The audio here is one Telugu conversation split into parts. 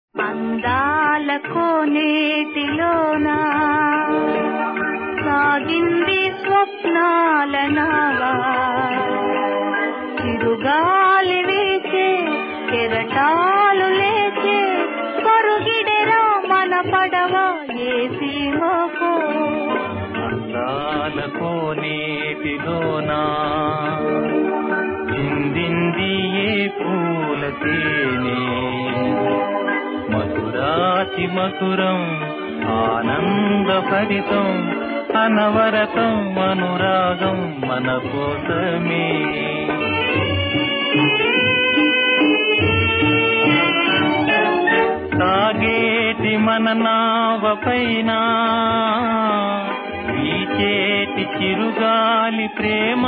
అందాల కోనేటిలోనా సాగింది స్వప్నాల నావా చిరుగాలి వీచే కెరటాలు లేచే పరుగిడెరా మన పడవ ఏ సీమకో అందాల కోనేటిలోనా చిందింది ఏ పూల తేనె మధురాతి మధురం ఆనందభరితం అనవరతం అనురాగం మన కోసమే సాగేటి మన నావ పైన వీచేటి చిరుగాలి ప్రేమ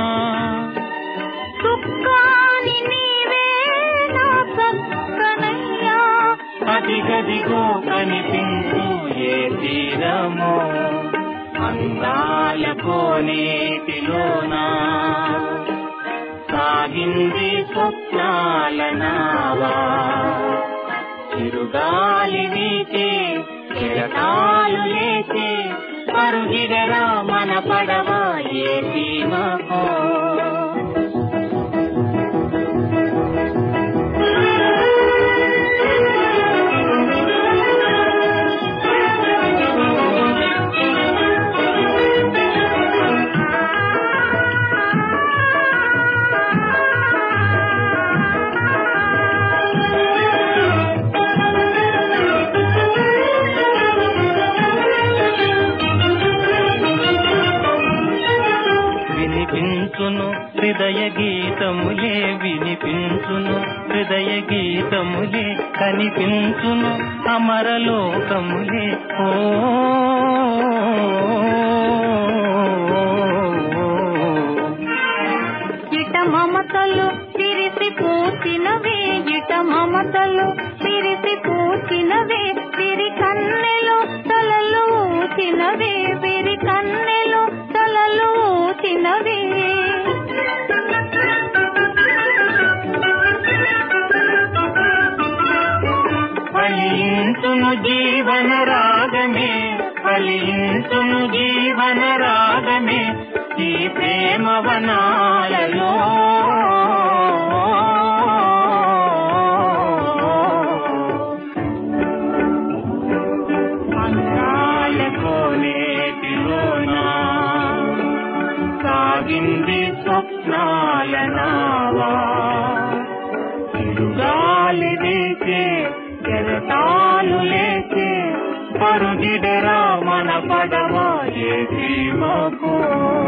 చుక్కాని నీవే నా చక్కనయ్యా అదిగదిగో కనిపించు ఏ తీరమో అందాల కోనేటిలోనా సాగింది స్వప్నాల నావా చిరుగాలి వీచే చిరకాలు లేచే పరుగిడరా మన పడవ ఏ సీమకో వినిపించును హృదయ గీతములే వినిపించును హృదయ గీతములే కనిపించును అమరలోకములే ఓ ఇట మమతలు తిరిసి పూచినవే ఇట మమతలు తిరిసి పూచినవే విరి కన్నెలు తలలు ఊచినవే విరి కన్నెలు తలలు ఊచినవే ఫలించును జీవన రాగమే ఫలించును జీవన రాగమే ఈ ప్రేమ వనాలలో అందాల కోనేటిలోనా సాగింది స్వప్నాల నావా గాలి వీచే కెరటాలు లేచే పరుగిడరా మన పడవ ఏ సీమకో